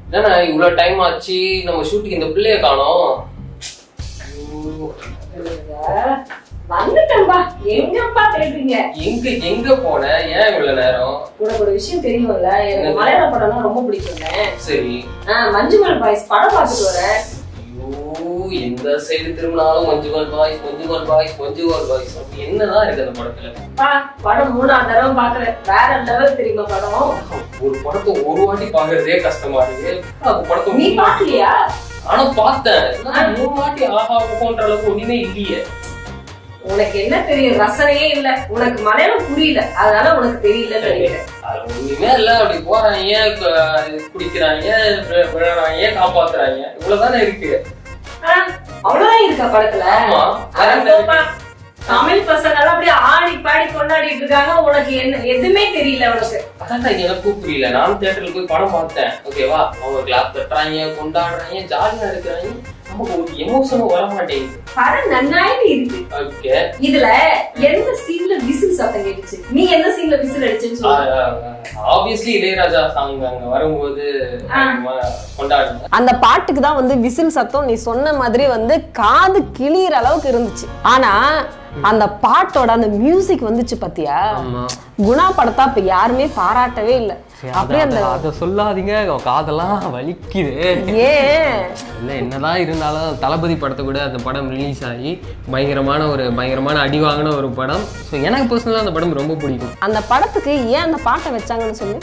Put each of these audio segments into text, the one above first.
என்னண்ணா இவ்வளவு டைம் ஆச்சு நம்ம ஷூட்டிங் இந்த பிள்ளைய காணோம் ஐயோ, வந்துட்டேன்பா எங்கப்பா தேடுறீங்க எங்க எங்க போன ஏன் இவ்வளவு நேரம் உனக்கு ஒரு விஷயம் தெரியும்ல எனக்கு மலையாள படம்னா ரொம்ப பிடிக்குங்க சரி ஆஹ் மஞ்சுமல் பாய்ஸ் படம் பார்த்துட்டு வரேன் ஐயோ எந்த சைடு திரும்பினாலும் Manjummel boys Manjummel boys Manjummel boys அப்படி என்னதான் இருக்கு அந்த படத்துல பா படம் மூணாவது தடவை பாக்குறேன் வேற லெவல் தெரியுமா படம் ஒரு படத்தை ஒரு வாட்டி பாக்குறதே கஷ்டமா இருக்கு அந்த படத்தை நீ மூணு- பாக்கலையா ஆனா பார்த்தேன் நான் மூணு வாட்டி ஆஹா போன்ற அளவுக்கு ஒண்ணுமே இல்லையே உனக்கு என்ன தெரியும் ரசனையே இல்ல உனக்கு மலையாளம் புரியல அதனால உனக்கு தெரியலன்னு நினைக்கிறேன் அது ஒண்ணுமே இல்ல அப்படி போறாங்க கு- குடிக்கிறாங்க வி- விழுறாங்க காப்பாத்துறாங்க இவ்வளவுதானே இருக்கு ஆஹ், அவ்வளவுதான் இருக்கா படத்துல ஆமா வேற அட என்ன போப்பா. இருக்கு? தமிழ் பசங்க எல்லாம் அப்படியே ஆடி பாடி கொண்டாடிட்டு இருக்காங்க உனக்கு என்ன எதுவுமே தெரியல உனக்கு அதான் எனக்கும் புரியல நானும் தியேட்டர்ல போய் படம் பார்த்தேன் ஓகேவா அவங்க கிளாப் தட்டுறாங்க கொண்டாடுறாங்க ஜாலியா இருக்கிறாங்க நமக்கு ஒரு எமோஷனும் வர மாட்டேங்குது படம் நன்னாயிட்டு இருக்கு ஓகே இதுல எந்த சீன்ல விசில் சத்தம் கேட்டுச்சு நீ எந்த சீன்ல விசில் அடிச்சுன்னு சொல்லு ஆப்வியஸ்லி இளையராஜா சாங் அங்க வரும்போது கொண்டாடுங்க அந்த பாட்டுக்கு தான் வந்து விசில் சத்தம் நீ சொன்ன மாதிரி வந்து காது கிளியிற அளவுக்கு இருந்துச்சு ஆனா அந்த பாட்டோட அந்த மியூசிக் வந்துச்சு பாத்தியா ஆமா குணா படத்தா இப்ப யாருமே பாராட்டவே இல்ல சரி, அப்படியே அந்த அத- அத சொல்லாதீங்க காதெல்லாம் வலிக்குது ஏன் இல்ல என்னதான் இருந்தாலும் தளபதி படத்தை கூட அந்த படம் ரிலீஸ் ஆகி பயங்கரமான ஒரு பயங்கரமான அடி வாங்கின ஒரு படம் ஸோ எனக்கு பர்சனலாக அந்த படம் ரொம்ப பிடிக்கும் அந்த படத்துக்கு ஏன் அந்த பாட்டை வச்சாங்கன்னு சொல்லு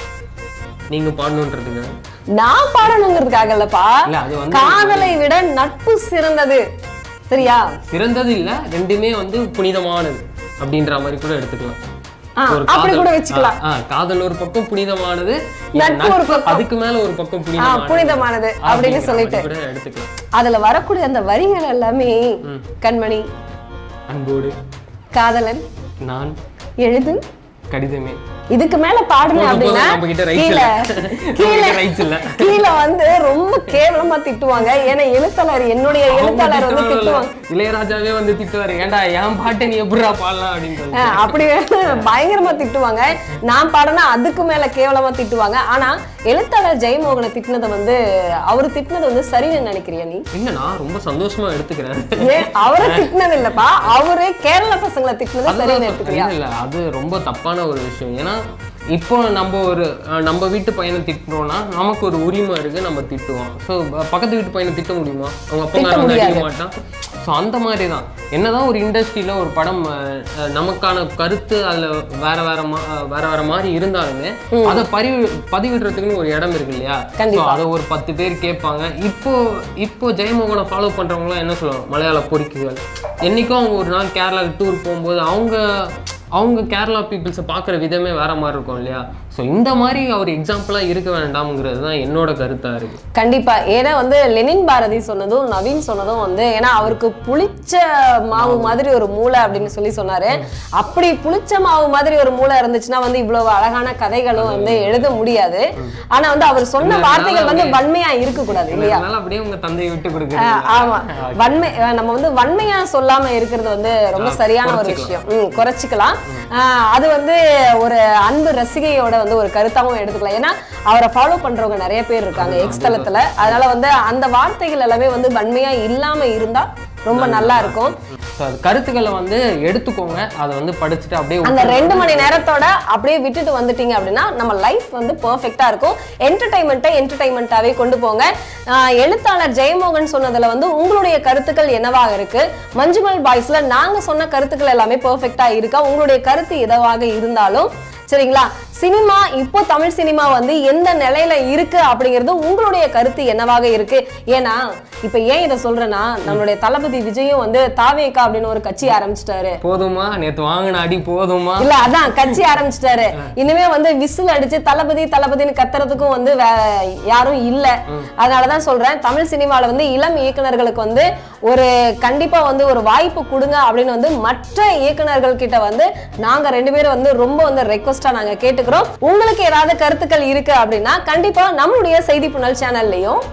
நீங்க பாடணுன்றதுங்க நான் பாடணுங்கிறதுக்காக இல்லப்பா இல்ல அது வந்து காதலை விட நட்பு சிறந்தது சரியா சிறந்தது இல்ல ரெண்டுமே வந்து புனிதமானது அப்படின்ற மாதிரி கூட எடுத்துக்கலாம் ஆ, ஒரு அப்படி காதல்- கூட வச்சுக்கலாம். ஆ, ஆ, காதல் ஒரு பக்கம் புனிதமானது நட்பு ஒரு பக்கம். அதுக்கு மேல ஒரு பக்கம் புனிதமானது புனிதமானது அப்படின்னு அப்படிங்கிற சொல்லிட்டு. மாதிரி கூட எடுத்துக்கலாம் அதுல வரக்கூடிய அந்த வரிகள் எல்லாமே கண்மணி அன்போடு காதலன் நான் எழுது கடிதமே இதுக்கு மேல பாடுன போதும், அப்படின்னா போதும், நம்ம கிட்ட rights கீழே இல்ல. கீழே நம்ம கிட்ட rights இல்ல. கீழே வந்து ரொம்ப கேவலமா திட்டுவாங்க ஏன்னா எழுத்தாளர் என்னுடைய எழுத்தாளர் வந்து அவங்க திட்டுவாங்க இளையராஜாவே வந்து திட்டுவாரு ஏன்டா என் பாட்டை நீ எப்படிடா பாடலாம் அப்படின்னு சொல்லி ஆஹ் அப்படி பயங்கரமா திட்டுவாங்க நான் பாடினா அதுக்கு மேல கேவலமா திட்டுவாங்க ஆனா எழுத்தாளர் ஜெயமோகனை திட்டினதை வந்து அவரு திட்டினது வந்து சரின்னு நினைக்கிறியா நீ இல்ல நான் ரொம்ப சந்தோஷமா எடுத்துக்கிறேன் ஏன் அவரை திட்டினது இல்லப்பா அவரு கேரள பசங்களை திட்டினது சரின்னு எடுத்துக்கிறியா இல்ல, இல்ல அது ரொம்ப தப்பான ஒரு விஷயம் ஏன்னா இப்போ நம்ம ஒரு அஹ், நம்ம வீட்டு பையனை திட்டுறோம்னா நமக்கு ஒரு உரிமை இருக்கு நம்ம திட்டுவோம் ஸோ பக்கத்து வீட்டு பையனை திட்ட முடியுமா அவங்க அப்பா திட்ட வந்து அடிக்க முடியாது. மாட்டான் ஸோ அந்த மாதிரி தான் என்னதான் ஒரு இண்டஸ்ட்ரியில ஒரு படம் அஹ், அஹ், நமக்கான கருத்து அதுல வேற வேற மா- அஹ், வேற வேற மாதிரி இருந்தாலுமே அதை பதிவு பதிவிடுறதுக்குன்னு ஒரு இடம் இருக்கு இல்லையா கண்டிப்பா. So, அதை ஒரு பத்து பேர் கேட்பாங்க இப்போ இப்போ ஜெயமோகனை ஃபாலோ பண்றவங்களாம் என்ன சொல்லுவாங்க மலையாள பொறிக்குகள் என்னைக்கும் அவங்க ஒரு நாள் கேரளா டூர் போகும்போது அவங்க அவங்க கேரளா பீப்புள்ஸை பார்க்குற விதமே வேற மாதிரி இருக்கும் இல்லையா ஸோ இந்த மாதிரி அவர் எக்ஸாம்பிளாக இருக்க வேண்டாம்ங்கிறது தான் என்னோட கருத்தாக இருக்கு கண்டிப்பா ஏன்னா வந்து லெனின் பாரதி சொன்னதும் நவீன் சொன்னதும் வந்து ஏன்னா அவருக்கு புளிச்ச மாவு மாதிரி ஒரு மூளை அப்படின்னு சொல்லி சொன்னாரு அப்படி புளிச்ச மாவு மாதிரி ஒரு மூளை இருந்துச்சுன்னா வந்து இவ்வளவு அழகான கதைகளும் வந்து எழுத முடியாது ஆனா வந்து அவர் சொன்ன வார்த்தைகள் வந்து வன்மையா இருக்க கூடாது இல்லையா அதனால அப்படியே உங்க தந்தையை விட்டு ஆஹ் கொடுக்குறது ஆமா வன்மை அஹ் நம்ம வந்து வன்மையா சொல்லாம இருக்கிறது வந்து ரொம்ப ஆ, சரியான ஒரு குறைச்சிக்கலாம். விஷயம் ம், குறைச்சிக்கலாம் ஆஹ் அது வந்து ஒரு அன்பு ரசிகையோட வந்து ஒரு கருத்தாவும் எடுத்துக்கலாம் ஏன்னா அவரை ஃபாலோ பண்றவங்க நிறைய பேர் இருக்காங்க எக்ஸ் தளத்துல அதனால வந்து அந்த வார்த்தைகள் எல்லாமே வந்து வன்மையா இல்லாம இருந்தா ரொம்ப நல்லா இருக்கும் ஸோ அது கருத்துக்களை வந்து எடுத்துக்கோங்க அதை வந்து படிச்சுட்டு அப்படியே அந்த விட்டுருங்க. ரெண்டு மணி நேரத்தோட அப்படியே விட்டுட்டு வந்துட்டீங்க அப்படின்னா நம்ம லைஃப் வந்து பெர்ஃபெக்ட்டா இருக்கும் என்டர்டைன்மெண்ட்டை என்டர்டைன்மெண்ட்டாவே கொண்டு போங்க ஆஹ் எழுத்தாளர் ஜெயமோகன் சொன்னதுல வந்து உங்களுடைய கருத்துக்கள் என்னவாக இருக்கு மஞ்சுமல் பாய்ஸ்ல நாங்க சொன்ன கருத்துக்கள் எல்லாமே பெர்ஃபெக்ட்டா இருக்கா உங்களுடைய கருத்து எதுவாக இருந்தாலும் சரிங்களா சினிமா இப்போ தமிழ் சினிமா வந்து எந்த நிலையில இருக்கு அப்படிங்கிறது உங்களுடைய கருத்து என்னவாக இருக்கு ஏன்னா இப்ப ஏன் இதை சொல்றேன்னா நம்மளுடைய தளபதி விஜயும் வந்து தாவேக்கா அப்படின்னு ஒரு கட்சி ஆரம்பிச்சிட்டாரு போதுமா நேத்து வாங்கின அடி போதுமா இல்ல அதான் கட்சி ஆரம்பிச்சிட்டாரு இனிமே வந்து விசில் அடிச்சு தளபதி தளபதின்னு கத்துறதுக்கும் வந்து வே- யாரும் இல்ல அதனாலதான் சொல்றேன் தமிழ் சினிமால வந்து இளம் இயக்குனர்களுக்கு வந்து ஒரு கண்டிப்பா வந்து ஒரு வாய்ப்பு கொடுங்க அப்படின்னு வந்து மற்ற இயக்குனர்கள் கிட்ட வந்து நாங்க ரெண்டு பேரும் வந்து ரொம்ப வந்து ரெக்வஸ்டா நாங்க கேட்டுக்கிறோம் உங்களுக்கு ஏதாவது கருத்துக்கள் இருக்கு அப்படின்னா கண்டிப்பா நம்மளுடைய செய்தி புனல் சேனல்லையும்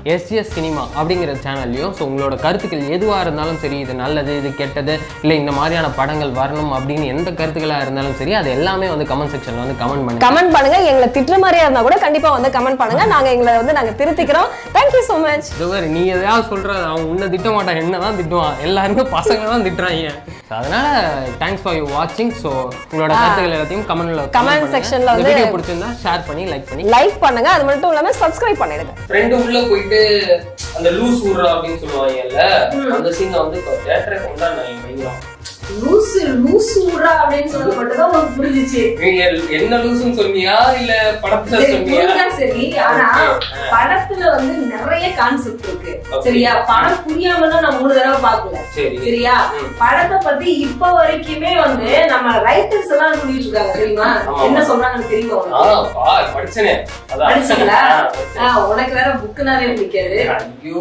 எஸ்ஜிஎஸ் சினிமா அப்படிங்கிற சேனல்லையும் ஸோ உங்களோட கருத்துக்கள் எதுவாக இருந்தாலும் சரி இது நல்லது இது கெட்டது இல்லை இந்த மாதிரியான படங்கள் வரணும் அப்படின்னு எந்த கருத்துக்களாக இருந்தாலும் சரி அது எல்லாமே வந்து கமெண்ட் செக்ஷனில் வந்து கமெண்ட் பண்ணுங்க கமெண்ட் பண்ணுங்க எங்களை திட்டுற மாதிரியா இருந்தா கூட கண்டிப்பா வந்து கமெண்ட் பண்ணுங்க நாங்க எங்களை வந்து நாங்க திருத்திக்கிறோம் தேங்க்யூ so மச் இதுவரை நீ எதையாவது சொல்ற அவன் உன்னை திட்ட மாட்டான் என்ன தான் திட்டுவான் எல்லாருமே பசங்க தான் திட்டுறாங்க So, அதனால தேங்க்ஸ் ஃபார் யூ வாட்சிங் ஸோ உங்களோட கருத்துக்கள் எல்லாத்தையும் கமெண்ட்ல Comment section ல வந்து- வீடியோ பிடிச்சிருந்தா ஷேர் பண்ணி லைக் பண்ணி லைக் பண்ணுங்க அது மட்டும் இல்லாம சப்ஸ்கிரைப் பண்ணிடுங்க ஃப்ரெண்டு உள்ள போயிட்டு அந்த லூஸ் விடுறா அப்படின்னு சொல்லுவாங்கல்ல அந்த சீனை வந்து தேட்டரை கொண்டாடினாங்க பயங்கரம் லூசு லூசு விடுறா அப்படின்னு சொன்னது மட்டும் தான் உனக்கு புரிஞ்சிச்சு நீங்க என்ன லூசுன்னு சொன்னியா இல்ல படத்துல சரி சொன்னியா புரிஞ்சா சரி ஆனா Okay. படத்துல வந்து நிறைய கான்செப்ட் இருக்கு Okay. சரியா படம் புரியாம தான் நான் மூணு தடவை பாக்கல சரி சரியா ம். படத்தை பத்தி இப்ப வரைக்குமே வந்து நம்ம ரைட்டர்ஸ் எல்லாம் சொல்லிட்டு இருக்காங்க தெரியுமா ஆமா. என்ன சொல்றாங்கன்னு தெரியுமா ஆ உனக்கு பா படிச்சனே அதான் படிச்சீங்களா ஆ, படிச்சேன். ஆ, உனக்கு வேற புக்குனாவே பிடிக்காது ஐயோ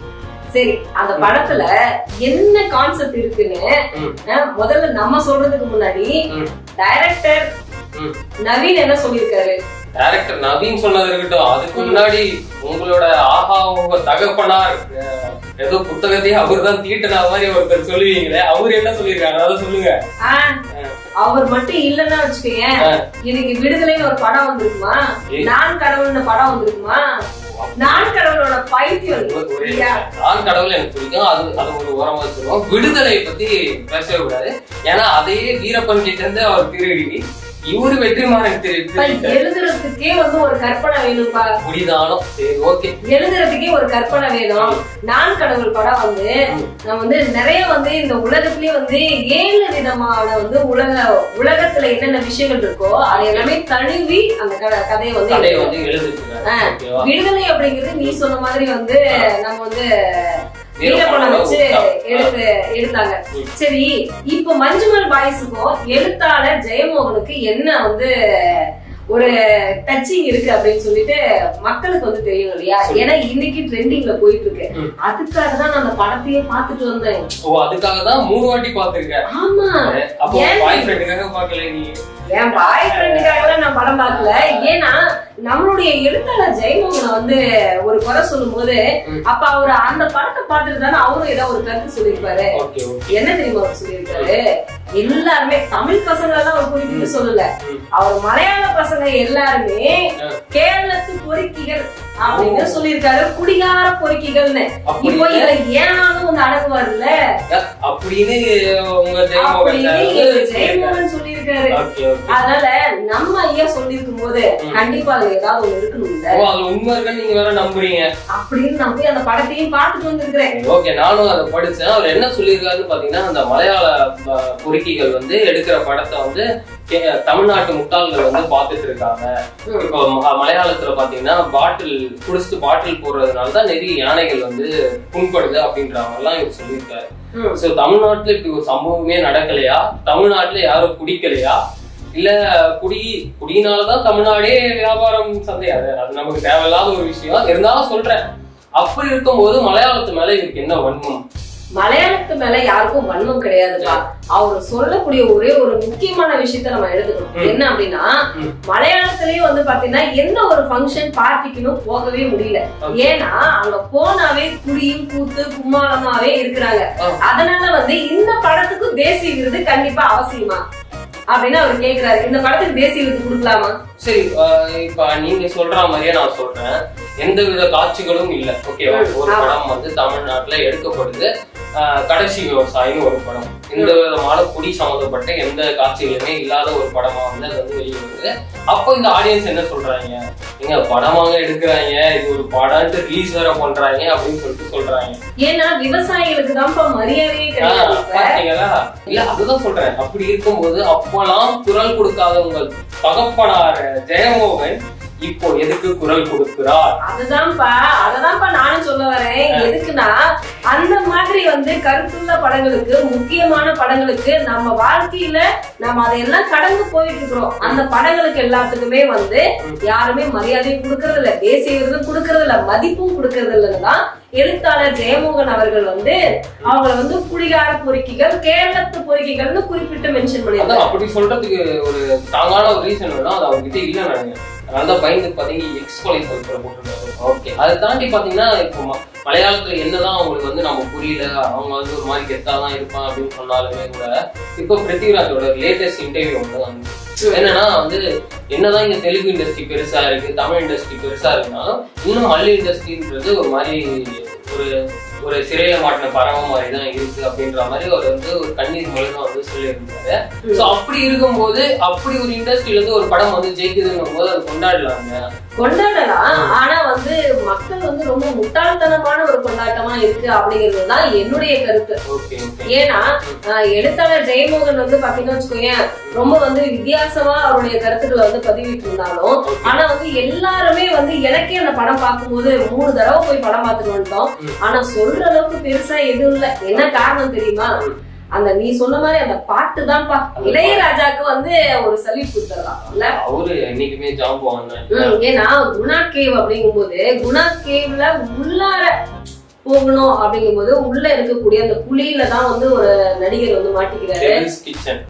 சரி அந்த படத்துல என்ன கான்செப்ட் இருக்குன்னு ம், ஆ, முதல்ல நம்ம சொல்றதுக்கு முன்னாடி ம், டைரக்டர் ம். நவீன் என்ன சொல்லியிருக்காரு டைரக்டர் நவீன் சொன்னது இருக்கட்டும் அதுக்கு முன்னாடி உங்களோட ஆஹா உங்க தகப்பனார் அஹ், ஏதோ புத்தகத்தையே அவர் தான் தீட்டின மாதிரி ஒருத்தர் சொல்லுவீங்களே அவர் என்ன சொல்லியிருக்காங்க அதை சொல்லுங்க ஆ, அவர் மட்டும் இல்லன்னா வச்சுக்கோங்க ஆ. இன்னைக்கு விடுதலைன்னு ஒரு படம் வந்திருக்குமா ஏய். நான் கடவுள்னு படம் வந்திருக்குமா நான் கடவுளோட பைத்தியம் ஒரு- ஒரே இல்லையா? நிமிஷம். நான் கடவுள் எனக்கு பிடிக்கும் அது அது ஒரு உரம் வச்சிருவோம் விடுதலை பத்தி பேசவே கூடாது ஏன்னா அதே வீரப்பன் கிட்ட இருந்து அவர் திருடி இவரு வெற்றிமாறன் திரு இப்ப திருடிட்டாரு. எழுதுறதுக்கே வந்து ஒரு கற்பனை வேணும்பா முடிதானம் சரி ஓகே எழுதுறதுக்கே ஒரு கற்பனை வேணும் நான் கடவுள் படம் வந்து நம்ம வந்து நிறைய வந்து இந்த உலகத்திலேயே வந்து ஏழு விதமான வந்து உலக உலகத்துல என்னென்ன விஷயங்கள் இருக்கோ அதை எல்லாமே தழுவி அந்த க- கதையை வந்து கதையை எழுதுறோம். வந்து எழுதிருக்காரு ஆ. ஓகேவா விடுதலை அப்படிங்கிறது நீ சொன்ன மாதிரி வந்து நம்ம வந்து வீரப்பணம் வீரப்பனோட வச்சு உத்தம். எடுத்து எடுத்தாங்க ம். சரி இப்ப மஞ்சுமல் பாய்ஸுக்கும் எழுத்தாளர் ஜெயமோகனுக்கு என்ன வந்து ஒரு டச்சிங் இருக்கு அப்படின்னு சொல்லிட்டு மக்களுக்கு வந்து தெரியும் இல்லையா சொல்லு. ஏன்னா இன்னைக்கு ட்ரெண்டிங்ல போயிட்டு இருக்கு ம். அதுக்காக தான் நான் அந்த படத்தையே பார்த்துட்டு வந்தேன் ஓ அதுக்காக தான் மூணு வாட்டி பாத்திருக்கேன் ஆமா அப்போ ஏன்? பாய் ஃப்ரெண்டுக்காக பாக்கல நீ என் பாய் ஃப்ரெண்டுக்காக நான் படம் பார்க்கல ஏன்னா நம்மளுடைய எழுத்தாளர் ஜெயமோகனை வந்து ஒரு குறை சொல்லும் போது ம். அப்ப அவரு அந்த படத்தை பார்த்துட்டு தானே அவரும் ஏதோ ஒரு கருத்து சொல்லியிருப்பாரு ஓகே ஓகே என்ன தெரியுமா அவர் சொல்லியிருக்காரு எல்லாருமே தமிழ் பசங்க எல்லாம் அவர் குறிப்பிட்டு சொல்லல ம். அவர் மலையாள பசங்க எல்லாருமே ஆ. கேரளத்து பொறுக்கிகள் அப்படின்னு சொல்லியிருக்காரு குடிகார பொறுக்கிகள்னு அப்படி இப்போ இதுல ஏனாலும் வந்து அடங்குவார்ல அப்படின்னு உங்க ஜெயமோகன் அப்படின்னு சார் வந்து ஜெயமோகன் சொல்லியிருக்காரு ஓகே ஓகே அதனால நம்ம ஐயா சொல்லியிருக்கும் போது ம். கண்டிப்பா அதுல ஏதாவது ஒண்ணு இருக்கணும்ல ஓ அது உண்மை இருக்குன்னு நீங்க வேற நம்புறீங்க அப்படின்னு நான் போய் அந்த படத்தையும் பார்த்துட்டு வந்திருக்கிறேன் ஓகே நானும் அதை படிச்சேன் அவர் என்ன சொல்லியிருக்காருன்னு பாத்தீங்கன்னா அந்த மலையாள அஹ், பொறுக்கிகள் வந்து எடுக்கிற படத்தை வந்து கே- தமிழ்நாட்டு முட்டாள்கள் வந்து பார்த்துட்டு இருக்காங்க ம். இப்போ ம- மலையாளத்துல பாத்தீங்கன்னா பாட்டில் குடிச்சிட்டு பாட்டில் போடுறதுனால தான் நிறைய யானைகள் வந்து புண்படுது அப்படின்ற மாதிரிலாம் இவர் சொல்லியிருக்காரு ம். சோ தமிழ்நாட்டுல இப்படி ஒரு சம்பவமே நடக்கலையா தமிழ்நாட்டுல யாரும் குடிக்கலையா இல்ல குடி குடியினாலதான் தமிழ்நாடே வியாபாரம் சந்தையாது அது நமக்கு தேவையில்லாத ஒரு விஷயம் இருந்தாலும் சொல்றேன் அப்படி இருக்கும்போது மலையாளத்து மேல இவருக்கு என்ன வன்மம் மலையாளத்து மேல யாருக்கும் வன்மம் கிடையாதுப்பா அவர் சொல்லக்கூடிய ஒரே ஒரு முக்கியமான விஷயத்த நம்ம எடுத்துக்கணும் ம். என்ன அப்படின்னா ம். மலையாளத்திலயே வந்து பாத்தீங்கன்னா எந்த ஒரு ஃபங்க்ஷன் பார்ட்டிக்குன்னு போகவே முடியல Okay. ஏன்னா அங்க போனாவே குடியும் கூத்து கும்மாளமாவே இருக்கிறாங்க ஆ. அதனால வந்து இந்த படத்துக்கு தேசிய விருது கண்டிப்பா அவசியமா அப்படின்னு அவர் கேக்குறாரு இந்த படத்துக்கு தேசிய விருது கொடுக்கலாமா சரி அஹ் இப்ப நீங்க சொல்ற மாதிரியே நான் சொல்றேன் எந்த வித காட்சிகளும் இல்ல ஓகேவா ம், ஒரு ஆமா. படம் வந்து தமிழ்நாட்டுல எடுக்கப்படுது அஹ் கடைசி விவசாயின்னு ஒரு படம் இந்த விதமான குடி சம்மந்தப்பட்ட எந்த காட்சிகளுமே இல்லாத ஒரு படமா வந்து அது வந்து வெளியே வருது அப்போ இந்த ஆடியன்ஸ் என்ன சொல்றாங்க நீங்க படமாக எடுக்கிறாங்க இது ஒரு படம்ட்டு ரிலீஸ் வேற பண்றாங்க அப்படின்னு சொல்லிட்டு சொல்றாங்க ஏன்னா விவசாயிகளுக்கு தான்ப்பா மரியாதையே ஆஹ் கிடையாது இப்ப. பாத்தீங்களா இல்ல அதுதான் சொல்றேன் அப்படி இருக்கும்போது அப்பெல்லாம் குரல் கொடுக்காத உங்கள் தகப்பனார் ஜெயமோகன் இப்போ எதுக்கு குரல் கொடுக்கிறார் அதுதான்ப்பா அததான்ப்பா நானும் சொல்ல வரேன் எதுக்குன்னா அந்த மாதிரி வந்து கருத்துள்ள படங்களுக்கு முக்கியமான படங்களுக்கு நம்ம வாழ்க்கையில நம்ம அதையெல்லாம் கடந்து போயிட்டு இருக்கிறோம் அந்த படங்களுக்கு எல்லாத்துக்குமே வந்து யாருமே மரியாதையும் கொடுக்கறது இல்ல தேசிய விருதும் கொடுக்கறது இல்ல மதிப்பும் கொடுக்கறது இல்லைன்னு தான் எழுத்தாளர் ஜெயமோகன் அவர்கள் வந்து அவங்கள வந்து குடிகார பொறுக்கிகள் கேரளத்து பொறுக்கிகள்னு குறிப்பிட்டு மென்ஷன் அதான் பண்ணியிருக்காங்க அப்படி சொல்றதுக்கு ஒரு ஸ்ட்ராங்கான ஒரு ரீசன் வேணும் அது அவர்கிட்ட இல்ல நாங்க அதனால தான் பயந்து பாத்தீங்கன்னா எக்ஸ் கொலை தவிர்க்கிற போட்டுருக்காரு ஓகே அதை தாண்டி பாத்தீங்கன்னா இப்போ ம- மலையாளத்துல என்னதான் அவங்களுக்கு வந்து நம்ம புரியல அவங்க வந்து ஒரு மாதிரி கெத்தா தான் இருப்பான் அப்படின்னு சொன்னாலுமே கூட இப்போ பிருத்திவிராஜோட லேட்டஸ்ட் இன்டர்வியூ வந்து வந்து என்னன்னா வந்து என்னதான் இங்க தெலுங்கு இண்டஸ்ட்ரி பெருசா இருக்கு தமிழ் இண்டஸ்ட்ரி பெருசா இருக்குனாலும் இன்னும் மல்லி இண்டஸ்ட்ரின்றது ஒரு மாதிரி ஒரு ஒரு சிறையில மாட்டின பறவை மாதிரி தான் இருக்கு அப்படின்ற மாதிரி அவர் வந்து ஒரு கண்ணீர் மூலமா வந்து சொல்லியிருந்தாரு சோ அப்படி இருக்கும்போது அப்படி ஒரு இண்டஸ்ட்ரியில இருந்து ஒரு படம் வந்து ஜெயிக்குதுன்னும் போது அது கொண்டாடலாங்க கொண்டாடலாம் ஆனா வந்து மக்கள் வந்து ரொம்ப முட்டாள்தனமான ஒரு கொண்டாட்டமா இருக்கு அப்படிங்கிறது தான் என்னுடைய கருத்து ஓகே ஓகே ஏன்னா ஆஹ், எழுத்தாளர் ஜெயமோகன் வந்து பாத்தீங்கன்னா வச்சுக்கோயேன் ரொம்ப வந்து வித்தியாசமா அவருடைய கருத்துக்களை வந்து பதிவிட்டு இருந்தாலும் ஆனா வந்து எல்லாருமே வந்து எனக்கே அந்த படம் பார்க்கும்போது மூணு தடவை போய் படம் பார்த்துட்டு வந்துட்டோம் ம். ஆனா சொல்ற அளவுக்கு பெருசா எதுவும் இல்ல என்ன காரணம் தெரியுமா அந்த நீ சொன்ன மாதிரி அந்த பாட்டு தான்ப்பா இளையராஜாக்கு வந்து ஒரு சல்யூட் கொடுத்துடலாம் இல்ல அவரு என்னைக்குமே ஜாம்புவான் ம், ஏன்னா குணா கேவ் அப்படிங்கும்போது குணா கேவ்ல உள்ளார போகணும் அப்படிங்கும்போது உள்ள இருக்கக்கூடிய அந்த குழியில தான் வந்து ஒரு நடிகர் வந்து மாட்டிக்கிறாரு கிச்சன்